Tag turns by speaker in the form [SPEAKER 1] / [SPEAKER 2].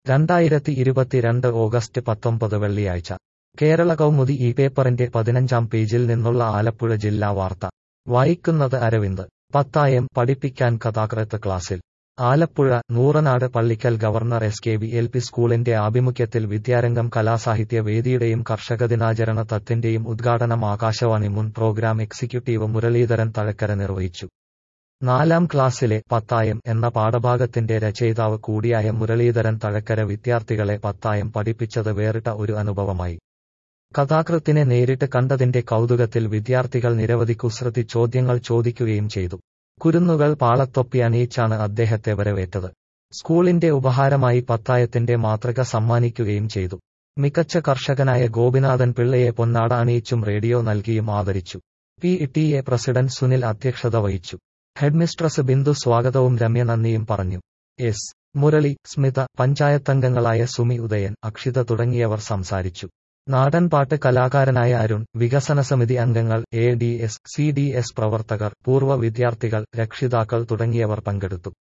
[SPEAKER 1] രണ്ടായിരത്തി ഇരുപത്തിരണ്ട് ഓഗസ്റ്റ് പത്തൊമ്പത് വെള്ളിയാഴ്ച കേരള കൗമുദി ഈ പേപ്പറിന്റെ പതിനഞ്ചാം പേജിൽ നിന്നുള്ള ആലപ്പുഴ ജില്ലാ വാർത്ത വായിക്കുന്നത് അരവിന്ദ് പത്തായം പഠിപ്പിക്കാൻ കഥാകൃത്ത് ക്ലാസ്സിൽ Alappuzha Nooranad Pallikkal governor S K V L P സ്കൂളിന്റെ ആഭിമുഖ്യത്തിൽ വിദ്യാരംഗം കലാസാഹിത്യ വേദിയുടെയും കർഷക ദിനാചരണ തത്തിന്റെയും ഉദ്ഘാടനം ആകാശവാണി മുൻ പ്രോഗ്രാം എക്സിക്യൂട്ടീവ് മുരളീധരൻ തഴക്കര നിർവഹിച്ചു നാലാം ക്ലാസ്സിലെ പത്തായം എന്ന പാഠഭാഗത്തിന്റെ രചയിതാവ് കൂടിയായ മുരളീധരൻ തഴക്കര വിദ്യാർത്ഥികളെ പത്തായം പഠിപ്പിച്ചത് വേറിട്ട ഒരു അനുഭവമായി കഥാകൃത്തിനെ നേരിട്ട് കണ്ടതിന്റെ കൗതുകത്തിൽ വിദ്യാർത്ഥികൾ നിരവധി കുസൃതി ചോദ്യങ്ങൾ ചോദിക്കുകയും ചെയ്തു കുരുന്നുകൾ പാളത്തൊപ്പി അണിയിച്ചാണ് അദ്ദേഹത്തെ വരവേറ്റത് സ്കൂളിന്റെ ഉപഹാരമായി പത്തായത്തിന്റെ മാതൃക സമ്മാനിക്കുകയും ചെയ്തു മികച്ച കർഷകനായ ഗോപിനാഥൻ പിള്ളയെ പൊന്നാട അണിയിച്ചും റേഡിയോ നൽകിയും ആദരിച്ചു P T A president Sunil അധ്യക്ഷത വഹിച്ചു ഹെഡ്മിസ്ട്രസ് ബിന്ദു സ്വാഗതവും രമ്യ നന്ദിയും പറഞ്ഞു എസ് മുരളി സ്മിത പഞ്ചായത്തംഗങ്ങളായ സുമി ഉദയൻ അക്ഷിത തുടങ്ങിയവർ സംസാരിച്ചു നാടൻപാട്ട് കലാകാരനായ അരുൺ വികസന സമിതി അംഗങ്ങൾ A D S C D S പ്രവർത്തകർ പൂർവ്വ വിദ്യാർത്ഥികൾ രക്ഷിതാക്കൾ തുടങ്ങിയവർ പങ്കെടുത്തു